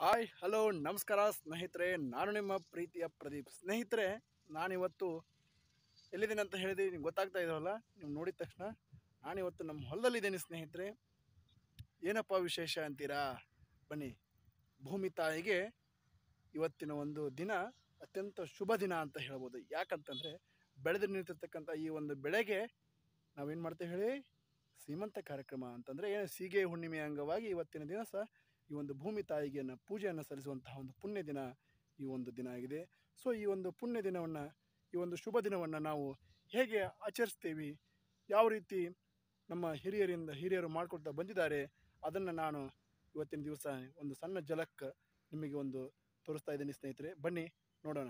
hi hello ನಮಸ್ಕಾರ ಸ್ನೇಹಿತರೆ ನಾನು ನಿಮ್ಮ ಪ್ರೀತಿಯ ಪ್ರದೀಪ್ ಸ್ನೇಹಿತರೆ ನಾನಿವತ್ತು ಎಲ್ಲಿದ್ದೀನಿ ಅಂತ ಹೇಳಿದ್ರೆ ನಿಮ್ಗೆ ಗೊತ್ತಾಗ್ತಾ ಇದ್ದಾವಲ್ಲ ನೀವು ನೋಡಿದ ತಕ್ಷಣ ನಾನಿವತ್ತು ನಮ್ಮ ಹೊಲದಲ್ಲಿದ್ದೀನಿ ಸ್ನೇಹಿತರೆ ಏನಪ್ಪ ವಿಶೇಷ ಅಂತೀರಾ ಬನ್ನಿ ಭೂಮಿ ತಾಯಿಗೆ ಇವತ್ತಿನ ಒಂದು ದಿನ ಅತ್ಯಂತ ಶುಭ ದಿನ ಅಂತ ಹೇಳ್ಬೋದು ಯಾಕಂತಂದರೆ ಬೆಳೆದು ನಿಂತಿರ್ತಕ್ಕಂಥ ಈ ಒಂದು ಬೆಳೆಗೆ ನಾವೇನು ಮಾಡ್ತೇವೆ ಹೇಳಿ ಸೀಮಂತ ಕಾರ್ಯಕ್ರಮ ಅಂತಂದರೆ ಏನು ಸೀಗೆ ಹುಣ್ಣಿಮೆ ಅಂಗವಾಗಿ ಇವತ್ತಿನ ದಿವಸ ಈ ಒಂದು ಭೂಮಿ ತಾಯಿಗೆಯನ್ನು ಪೂಜೆಯನ್ನು ಸಲ್ಲಿಸುವಂತಹ ಒಂದು ಪುಣ್ಯ ದಿನ ಈ ಒಂದು ದಿನ ಆಗಿದೆ ಸೊ ಈ ಒಂದು ಪುಣ್ಯ ದಿನವನ್ನು ಈ ಒಂದು ಶುಭ ದಿನವನ್ನು ನಾವು ಹೇಗೆ ಆಚರಿಸ್ತೀವಿ ಯಾವ ರೀತಿ ನಮ್ಮ ಹಿರಿಯರಿಂದ ಹಿರಿಯರು ಮಾಡ್ಕೊಳ್ತಾ ಬಂದಿದ್ದಾರೆ ಅದನ್ನು ನಾನು ಇವತ್ತಿನ ದಿವಸ ಒಂದು ಸಣ್ಣ ಜಲಕ್ ನಿಮಗೆ ಒಂದು ತೋರಿಸ್ತಾ ಇದ್ದೀನಿ ಸ್ನೇಹಿತರೆ ಬನ್ನಿ ನೋಡೋಣ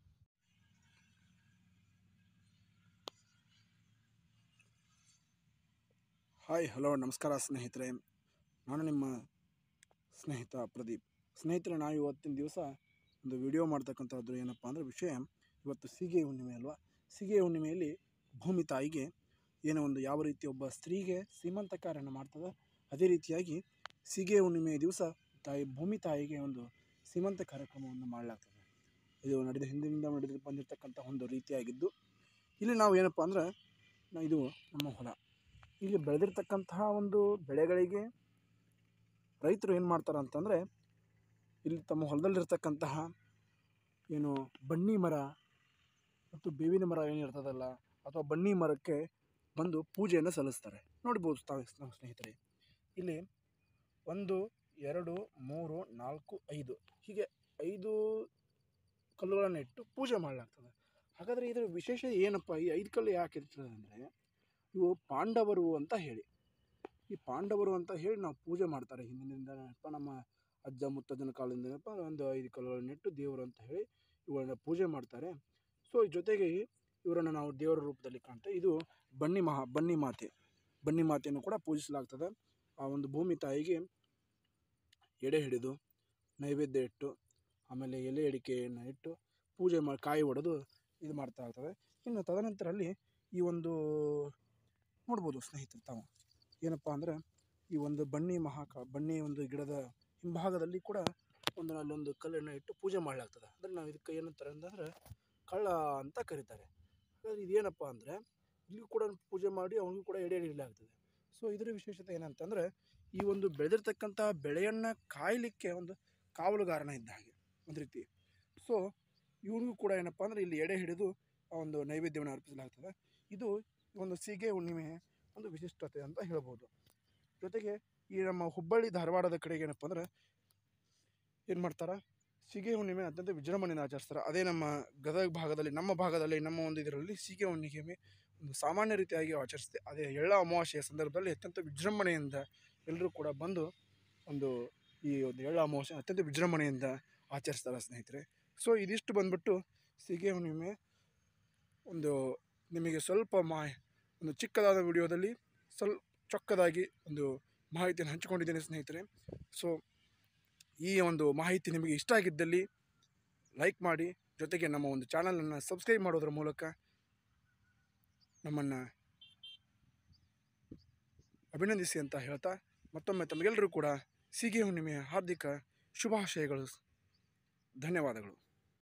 ಹಾಯ್ ಹಲೋ ನಮಸ್ಕಾರ ಸ್ನೇಹಿತರೆ ನಾನು ನಿಮ್ಮ ಸ್ನೇಹಿತ ಪ್ರದೀಪ್ ಸ್ನೇಹಿತರೆ ನಾವು ಇವತ್ತಿನ ದಿವಸ ಒಂದು ವಿಡಿಯೋ ಮಾಡ್ತಕ್ಕಂಥದ್ದು ಏನಪ್ಪ ಅಂದರೆ ವಿಷಯ ಇವತ್ತು ಸೀಗೆ ಹುಣ್ಣಿಮೆ ಅಲ್ವಾ ಸೀಗೆ ಹುಣ್ಣಿಮೆಯಲ್ಲಿ ಭೂಮಿ ತಾಯಿಗೆ ಏನೋ ಒಂದು ಯಾವ ರೀತಿ ಒಬ್ಬ ಸ್ತ್ರೀಗೆ ಸೀಮಂತ ಕಾರ್ಯನ ಮಾಡ್ತದೆ ಅದೇ ರೀತಿಯಾಗಿ ಸೀಗೆ ಹುಣ್ಣಿಮೆಯ ದಿವಸ ತಾಯಿ ಭೂಮಿ ತಾಯಿಗೆ ಒಂದು ಸೀಮಂತ ಕಾರ್ಯಕ್ರಮವನ್ನು ಮಾಡಲಾಗ್ತದೆ ಇದು ನಡೆದ ಹಿಂದಿನಿಂದ ನಡೆದು ಬಂದಿರತಕ್ಕಂಥ ಒಂದು ರೀತಿಯಾಗಿದ್ದು ಇಲ್ಲಿ ನಾವು ಏನಪ್ಪ ಅಂದ್ರೆ ನಾ- ಇದು ನಮ್ಮ ಹೊಲ ಇಲ್ಲಿ ಬೆಳೆದಿರ್ತಕ್ಕಂತಹ ಒಂದು ಬೆಳೆಗಳಿಗೆ ರೈತರು ಏನು ಮಾಡ್ತಾರೆ ಅಂತಂದರೆ ಇಲ್ಲಿ ತಮ್ಮ ಹೊಲದಲ್ಲಿರ್ತಕ್ಕಂತಹ ಏನು ಬನ್ನಿ ಮರ ಮತ್ತು ಬೇವಿನ ಮರ ಏನಿರ್ತದಲ್ಲ ಅಥವಾ ಬನ್ನಿ ಮರಕ್ಕೆ ಬಂದು ಪೂಜೆಯನ್ನು ಸಲ್ಲಿಸ್ತಾರೆ ನೋಡ್ಬೋದು ತಾವೇ ನಾವು ಸ್ನೇಹಿತರೆ ಇಲ್ಲಿ ಒಂದು ಎರಡು ಮೂರು ನಾಲ್ಕು ಐದು ಹೀಗೆ ಐದು ಕಲ್ಲುಗಳನ್ನು ಇಟ್ಟು ಪೂಜೆ ಮಾಡಲಾಗ್ತದೆ ಹಾಗಾದರೆ ಇದರ ವಿಶೇಷ ಏನಪ್ಪ ಈ ಐದು ಕಲ್ಲು ಯಾಕೆ ಇರ್ತದೆ ಅಂದರೆ ಇವು ಪಾಂಡವರು ಅಂತ ಹೇಳಿ ಈ ಪಾಂಡವರು ಅಂತ ಹೇಳಿ ನಾವು ಪೂಜೆ ಮಾಡ್ತಾರೆ ಹಿಂದಿನಿಂದನಪ್ಪ ನಮ್ಮ ಅಜ್ಜ ಮುತ್ತಜ್ಜನ ಕಾಲದಿಂದನಪ್ಪ ಒಂದು ಐದು ಕಲ್ಲುಗಳನ್ನಿಟ್ಟು ದೇವರು ಅಂತ ಹೇಳಿ ಇವುಗಳನ್ನ ಪೂಜೆ ಮಾಡ್ತಾರೆ ಸೊ ಜೊತೆಗೆ ಇವರನ್ನು ನಾವು ದೇವರ ರೂಪದಲ್ಲಿ ಕಾಣ್ತೇವೆ ಇದು ಬನ್ನಿ ಮಹಾ ಬನ್ನಿ ಮಾತೆ ಬನ್ನಿ ಮಾತೆಯನ್ನು ಕೂಡ ಪೂಜಿಸಲಾಗ್ತದೆ ಆ ಒಂದು ಭೂಮಿ ತಾಯಿಗೆ ಎಡೆ ಹಿಡಿದು ನೈವೇದ್ಯ ಇಟ್ಟು ಆಮೇಲೆ ಎಲೆ ಅಡಿಕೆಯನ್ನು ಇಟ್ಟು ಪೂಜೆ ಮಾಡಿ ಕಾಯಿ ಒಡೆದು ಇದು ಮಾಡ್ತಾ ಇರ್ತದೆ ಇನ್ನು ತದನಂತರ ಅಲ್ಲಿ ಈ ಒಂದು ನೋಡ್ಬೋದು ಸ್ನೇಹಿತರೆ ತಾವು ಏನಪ್ಪ ಅಂದರೆ ಈ ಒಂದು ಬನ್ನಿ ಮಹಾಕ ಬನ್ನಿ ಒಂದು ಗಿಡದ ಹಿಂಭಾಗದಲ್ಲಿ ಕೂಡ ಒಂದು ಅಲ್ಲೊಂದು ಕಲ್ಲನ್ನು ಇಟ್ಟು ಪೂಜೆ ಮಾಡಲಾಗ್ತದೆ ಅಂದರೆ ನಾವು ಇದಕ್ಕೆ ಏನಂತಾರೆ ಅಂತಂದರೆ ಕಳ್ಳ ಅಂತ ಕರೀತಾರೆ ಹಾಗಾದ್ರೆ ಇದೇನಪ್ಪ ಅಂದರೆ ಇಲ್ಲಿ ಕೂಡ ಪೂಜೆ ಮಾಡಿ ಅವನಿಗೂ ಕೂಡ ಎಡೆ ಹಿಡಿಯಲಾಗ್ತದೆ ಸೊ ಇದರ ವಿಶೇಷತೆ ಏನಂತಂದರೆ ಈ ಒಂದು ಬೆಳೆದಿರ್ತಕ್ಕಂಥ ಬೆಳೆಯನ್ನು ಕಾಯಲಿಕ್ಕೆ ಒಂದು ಕಾವಲುಗಾರನ ಇದ್ದ ಹಾಗೆ ಒಂದು ರೀತಿ ಸೊ ಇವನಿಗೂ ಕೂಡ ಏನಪ್ಪ ಅಂದರೆ ಇಲ್ಲಿ ಎಡೆ ಹಿಡಿದು ಆ ಒಂದು ನೈವೇದ್ಯವನ್ನು ಅರ್ಪಿಸಲಾಗ್ತದೆ ಇದು ಒಂದು ಸೀಗೆ ಹುಣ್ಣಿಮೆ ಒಂದು ವಿಶಿಷ್ಟತೆ ಅಂತ ಹೇಳ್ಬೋದು ಜೊತೆಗೆ ಈ ನಮ್ಮ ಹುಬ್ಬಳ್ಳಿ ಧಾರವಾಡದ ಕಡೆಗೆ ಏನಪ್ಪ ಅಂದ್ರೆ ಏನು ಮಾಡ್ತಾರೆ ಸೀಗೆ ಹುಣ್ಣಿಮೆ ಅತ್ಯಂತ ವಿಜೃಂಭಣೆಯಿಂದ ಆಚರಿಸ್ತಾರೆ ಅದೇ ನಮ್ಮ ಗದಗ ಭಾಗದಲ್ಲಿ ನಮ್ಮ ಭಾಗದಲ್ಲಿ ನಮ್ಮ ಒಂದು ಇದರಲ್ಲಿ ಸೀಗೆ ಹುಣ್ಣಿಮೆ ಒಂದು ಸಾಮಾನ್ಯ ರೀತಿಯಾಗಿ ಆಚರಿಸುತ್ತೆ ಅದೇ ಎಳ್ಳ ಅಮಾವಾಸ್ಯೆಯ ಸಂದರ್ಭದಲ್ಲಿ ಅತ್ಯಂತ ವಿಜೃಂಭಣೆಯಿಂದ ಎಲ್ಲರೂ ಕೂಡ ಬಂದು ಒಂದು ಈ ಒಂದು ಎಳ್ಳ ಅಮಾವಾಸ್ಯೆ ಅತ್ಯಂತ ವಿಜೃಂಭಣೆಯಿಂದ ಆಚರಿಸ್ತಾರೆ ಸ್ನೇಹಿತರೆ ಸೊ ಇದಿಷ್ಟು ಬಂದ್ಬಿಟ್ಟು ಸೀಗೆ ಹುಣ್ಣಿಮೆ ಒಂದು ನಿಮಗೆ ಸ್ವಲ್ಪ ಮಾ ಒಂದು ಚಿಕ್ಕದಾದ ವಿಡಿಯೋದಲ್ಲಿ ಸ್ವಲ್ಪ ಚೊಕ್ಕದಾಗಿ ಒಂದು ಮಾಹಿತಿಯನ್ನು ಹಂಚಿಕೊಂಡಿದ್ದೇನೆ ಸ್ನೇಹಿತರೆ ಸೊ ಈ ಒಂದು ಮಾಹಿತಿ ನಿಮಗೆ ಇಷ್ಟ ಆಗಿದ್ದಲ್ಲಿ ಲೈಕ್ ಮಾಡಿ ಜೊತೆಗೆ ನಮ್ಮ ಒಂದು ಚಾನಲನ್ನು ಸಬ್ಸ್ಕ್ರೈಬ್ ಮಾಡೋದ್ರ ಮೂಲಕ ನಮ್ಮನ್ನು ಅಭಿನಂದಿಸಿ ಅಂತ ಹೇಳ್ತಾ ಮತ್ತೊಮ್ಮೆ ತಮಗೆಲ್ಲರೂ ಕೂಡ ಸೀಗೆ ಹುಣ್ಣಿಮೆಯ ಹಾರ್ದಿಕ ಶುಭಾಶಯಗಳು ಧನ್ಯವಾದಗಳು